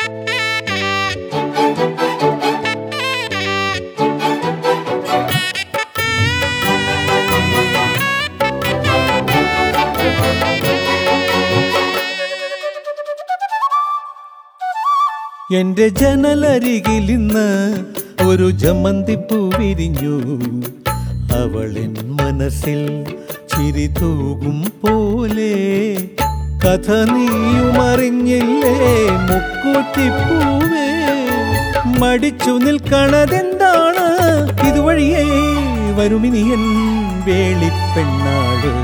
എന്റെ ജനലരികിൽ ഇന്ന് ഒരു ജമന്തിപ്പൂ വിരിഞ്ഞു അവളിൻ മനസ്സിൽ ചിരി തൂകും പോലെ കഥ നീയുമറിഞ്ഞില്ലേ മുക്കൂറ്റിപ്പൂവേ മടിച്ചു നിൽക്കണതെന്താണ് ഇതുവഴിയേ വരുമിനിയൻ വേളിപ്പെണ്ണാട്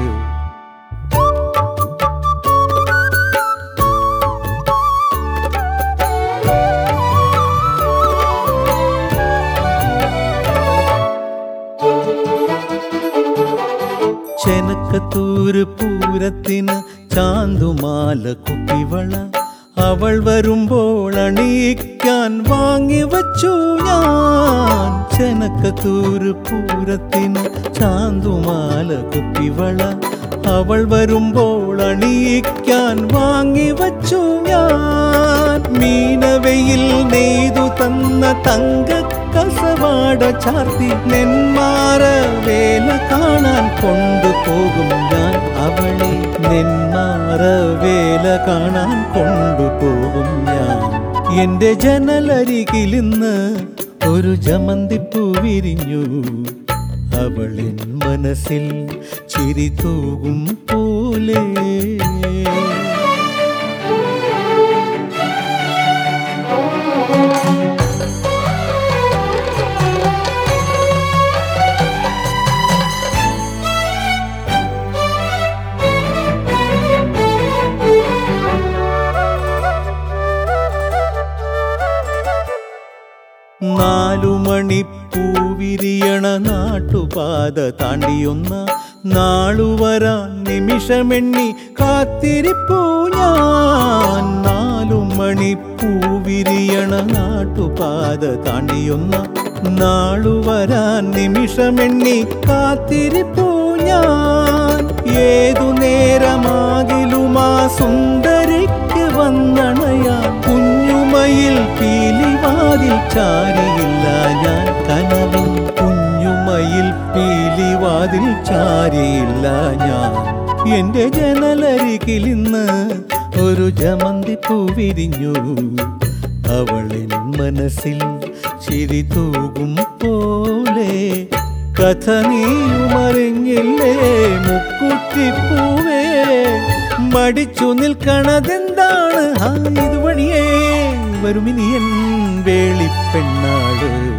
ചെനക്കത്തൂര് പൂരത്തിന് ചാന്തുമാല കുപ്പിവള അവൾ വരുമ്പോൾ അണിയിക്കാൻ വാങ്ങി വച്ചു ഞാൻ ചെനക്കത്തൂര് പൂരത്തിന് ചാന്തുമാല കുപ്പിവള അവൾ വരുമ്പോൾ അണിയിക്കാൻ വാങ്ങി വച്ചു ഞാൻ മീനവയിൽ നെയ്തു തന്ന തങ്ക കസവാട ചാർത്തി നെന്മാറ വേല കാണാൻ കൊണ്ടുപോകും ഞാൻ അവളെ നെന്മാറ വേല കാണാൻ കൊണ്ടുപോകും ഞാൻ എന്റെ ജനലരികിൽ ഇന്ന് ഒരു ജമന്തിപ്പൂ വിരിഞ്ഞു അവളിൻ മനസ്സിൽ ചിരി തൂകും പോലെ നാലു മണി പൂവിരിയണ നാട്ടുപാത താണ്ടിയൊന്ന നാളു വരാൻ നിമിഷമെണ്ണി കാത്തിരിപ്പൂ ഞാൻ നാലു മണി പൂവിരിയണ നാട്ടുപാത താണ്ടിയൊന്ന നാളു വരാൻ നിമിഷമെണ്ണി കാത്തിരിപ്പൂ ഞാൻ ഏതു നേരമാകിലുമാ സുന്ദരിക്ക് വന്നണയാൻ കുഞ്ഞുമയിൽ പീലിവാതിൽ ചാരിയില്ല ഞാൻ കനവിൻ കുഞ്ഞുമയിൽ പീലിവാതിൽ ചാരിയില്ല ഞാൻ എന്റെ ജനലരികിൽ ഇന്ന് ഒരു ജമന്തിപ്പൂ വിരിഞ്ഞു അവളിൻ മനസ്സിൽ ചിരി തൂകും പോലെ കഥ നീയുമറിഞ്ഞില്ലേ മുക്കുറ്റിപ്പൂവേ മടിച്ചു നിൽക്കണതെന്താണ് ആ ഇതുവഴിയേ വരുമിനിയൻ വേളിപ്പെണ്ണാട്